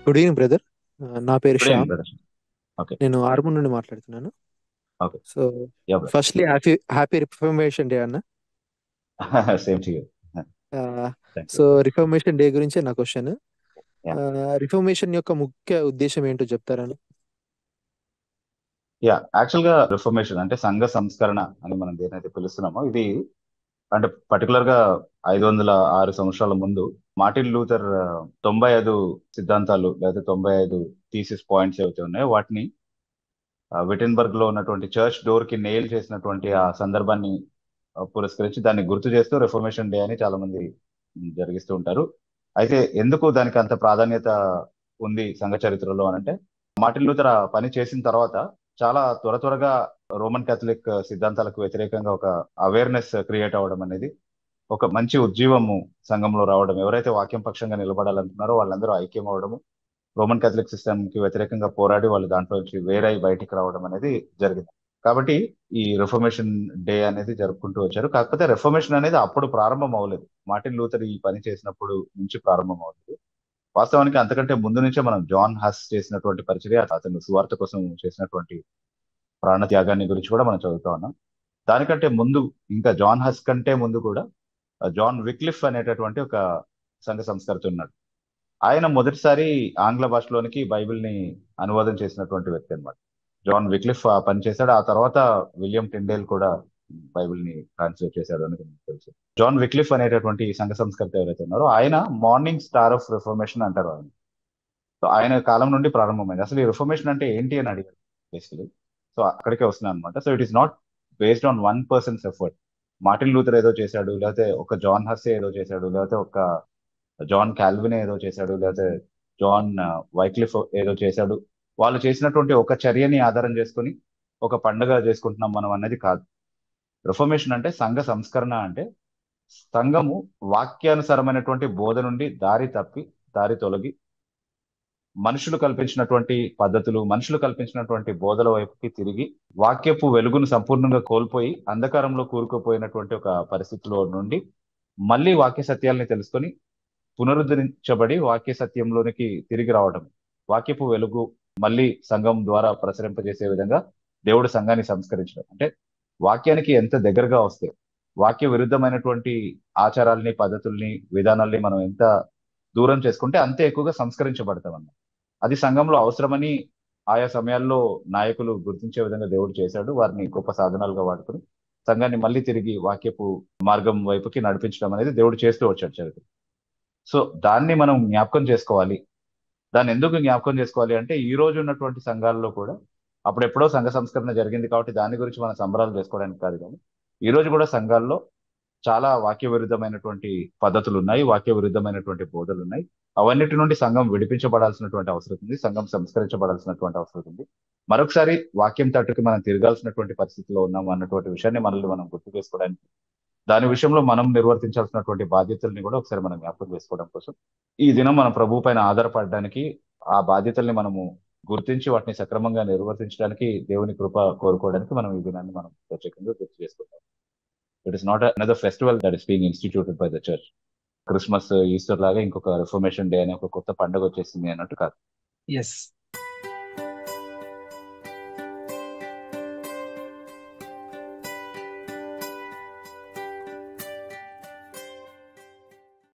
good evening brother నా పేరు good Shyam evening brother okay నేను ఆర్మూర్ నుండి మాట్లాడుతున్నాను okay so ya brother firstly happy happy reformation day అన్న same to you thank so you reformation day గురించే నా క్వశ్చన్ యా రిఫర్మేషన్ యొక్క ముఖ్య ఉద్దేశం ఏంటో చెప్తారని యా యాక్చువల్ గా రిఫర్మేషన్ అంటే సంఘ సంస్కరణ అని మనం దేనైతే పిలుస్తున్నామో ఇది అంటే పర్టికులర్ గా ఐదు వందల ఆరు సంవత్సరాల ముందు మార్టిన్ లూథర్ ఆ, తొంభై ఐదు సిద్ధాంతాలు లేదా తొంభై ఐదు థీసిస్ పాయింట్స్ ఏవైతే ఉన్నాయో వాటిని విటెన్బర్గ్ లో ఉన్నటువంటి చర్చ్ డోర్ కి నెయిల్ చేసినటువంటి ఆ సందర్భాన్ని ఆ, పురస్కరించి దాన్ని గుర్తు చేస్తూ రిఫర్మేషన్ డే అని చాలా మంది ఉమ్, జరిగిస్తూ ఉంటారు అయితే ఎందుకు దానికి అంత ప్రాధాన్యత ఉంది సంఘ చరిత్రలో అని అంటే మార్టిన్ లూథర్ ఆ పని చేసిన తర్వాత చాలా త్వర త్వరగా రోమన్ కేథలిక్ సిద్ధాంతాలకు వ్యతిరేకంగా ఒక అవేర్నెస్ క్రియేట్ అవ్వడం అనేది ఒక మంచి ఉజ్జీవము సంఘంలో రావడం ఎవరైతే వాక్యం పక్షంగా నిలబడాలనుకున్నారో వాళ్ళందరూ ఐక్యం అవడము రోమన్ కేథలిక్ సిస్టమ్ కి వ్యతిరేకంగా పోరాడి వాళ్ళు దాంట్లో నుంచి వేరై బయటికి రావడం అనేది జరిగింది కాబట్టి ఈ రిఫర్మేషన్ డే అనేది జరుపుకుంటూ వచ్చారు కాకపోతే రిఫర్మేషన్ అనేది అప్పుడు ప్రారంభం అవ్వలేదు మార్టిన్ లూథర్ ఈ పని చేసినప్పుడు నుంచి ప్రారంభం అవ్వలేదు వాస్తవానికి అంతకంటే ముందు నుంచే మనం జాన్ హస్ చేసినటువంటి పరిచర్య అతను సువార్త కోసం చేసినటువంటి ప్రాణ త్యాగాన్ని గురించి కూడా మనం చదువుతా ఉన్నాం దానికంటే ముందు ఇంకా జాన్ హస్ కంటే ముందు కూడా ఆ, జాన్ విక్లిఫ్ అనేటటువంటి ఒక సంఘ సంస్కర్త ఉన్నాడు ఆయన మొదటిసారి ఆంగ్ల భాషలోనికి బైబిల్ ని అనువాదం చేసినటువంటి వ్యక్తి అన్నమాట జాన్ విక్లిఫ్ ఆ పని చేశాడు ఆ తర్వాత విలియం టిండేల్ కూడా బైబిల్ ని ట్రాన్స్లేట్ చేశాడు అని మనకు తెలుసు జాన్ విక్లిఫ్ అనేటటువంటి ఈ సంఘ సంస్కర్త ఎవరైతే ఉన్నారో ఆయన మార్నింగ్ స్టార్ ఆఫ్ రిఫర్మేషన్ అంటారు ఆయన సో ఆయన కాలం నుండి ప్రారంభమైంది అసలు ఈ రిఫర్మేషన్ అంటే ఏంటి అని అడిగారు బేసికలీ సో అక్కడికే వస్తున్నాను అనమాట so it is not based on one person's effort Martin Luther ఏదో చేశాడు లేకపోతే ఒక జాన్ హస్సే ఏదో చేశాడు లేకపోతే ఒక జాన్ కాల్విన్ ఏదో చేశాడు లేకపోతే జాన్ ఆ, వైక్లిఫ్ ఏదో చేశాడు వాళ్ళు చేసినటువంటి ఒక చర్యని ఆధారం చేసుకొని ఒక పండుగ చేసుకుంటున్నాం మనం అన్నది కాదు రిఫర్మేషన్ అంటే సంఘ సంస్కరణ అంటే సంఘము వాక్యానుసారమైనటువంటి బోధ నుండి దారి తప్పి దారి తొలగి మనుషులు కల్పించినటువంటి పద్ధతులు మనుషులు కల్పించినటువంటి బోధల వైపుకి తిరిగి వాక్యపు వెలుగును సంపూర్ణంగా కోల్పోయి అంధకారంలో కూరుకుపోయినటువంటి ఒక పరిస్థితిలో నుండి మళ్ళీ వాక్య సత్యాల్ని తెలుసుకొని పునరుద్ధరించబడి వాక్య సత్యంలోనికి తిరిగి రావడం వాక్యపు వెలుగు మళ్ళీ సంఘం ద్వారా ప్రసరింపజేసే విధంగా దేవుడు సంఘాన్ని సంస్కరించడం అంటే వాక్యానికి ఎంత దగ్గరగా వస్తే వాక్య విరుద్ధమైనటువంటి ఆచారాల్ని పద్ధతుల్ని విధానాల్ని మనం ఎంత దూరం చేసుకుంటే అంతే ఎక్కువగా సంస్కరించబడతాం అన్నమాట అది సంఘంలో అవసరమని ఆయా సమయాల్లో నాయకులు గుర్తించే విధంగా దేవుడు చేశాడు వారిని గొప్ప సాధనాలుగా వాడుకొని సంఘాన్ని మళ్ళీ తిరిగి వాక్యపు మార్గం వైపుకి నడిపించడం అనేది దేవుడు చేస్తూ వచ్చాడు చరిత్ర సో దాన్ని మనం జ్ఞాపకం చేసుకోవాలి దాన్ని ఎందుకు జ్ఞాపకం చేసుకోవాలి అంటే ఈ రోజు ఉన్నటువంటి సంఘాల్లో కూడా అప్పుడెప్పుడో సంఘ సంస్కరణ జరిగింది కాబట్టి దాని గురించి మనం సంబరాలు చేసుకోవడానికి కాదు కానీ ఈ రోజు కూడా సంఘాల్లో చాలా వాక్య విరుద్ధమైనటువంటి పద్ధతులు ఉన్నాయి వాక్య విరుద్ధమైనటువంటి బోధలు ఉన్నాయి అవన్నిటి నుండి సంఘం విడిపించబడాల్సినటువంటి అవసరం ఉంది సంఘం సంస్కరించబడాల్సినటువంటి అవసరం ఉంది మరొకసారి వాక్యం తట్టుకి మనం తిరగాల్సినటువంటి పరిస్థితిలో ఉన్నాం అన్నటువంటి విషయాన్ని మనల్ని మనం గుర్తు చేసుకోవడానికి దాని విషయంలో మనం నిర్వర్తించాల్సినటువంటి బాధ్యతల్ని కూడా ఒకసారి మనం జ్ఞాపకం చేసుకోవడం కోసం ఈ దినం మన ప్రభు పైన ఆధారపడడానికి ఆ బాధ్యతల్ని మనము గుర్తించి వాటిని సక్రమంగా నిర్వర్తించడానికి దేవుని కృప కోరుకోవడానికి మనం ఈ దినాన్ని మనం ప్రత్యేకంగా గుర్తు చేసుకుంటాం it is not another festival that is being instituted by the church Christmas Easter లాగా ఇంకొక రిఫర్మేషన్ డే అనే ఒక కొత్త పండుగ వచ్చేసింది అన్నట్టు కాదు ఎస్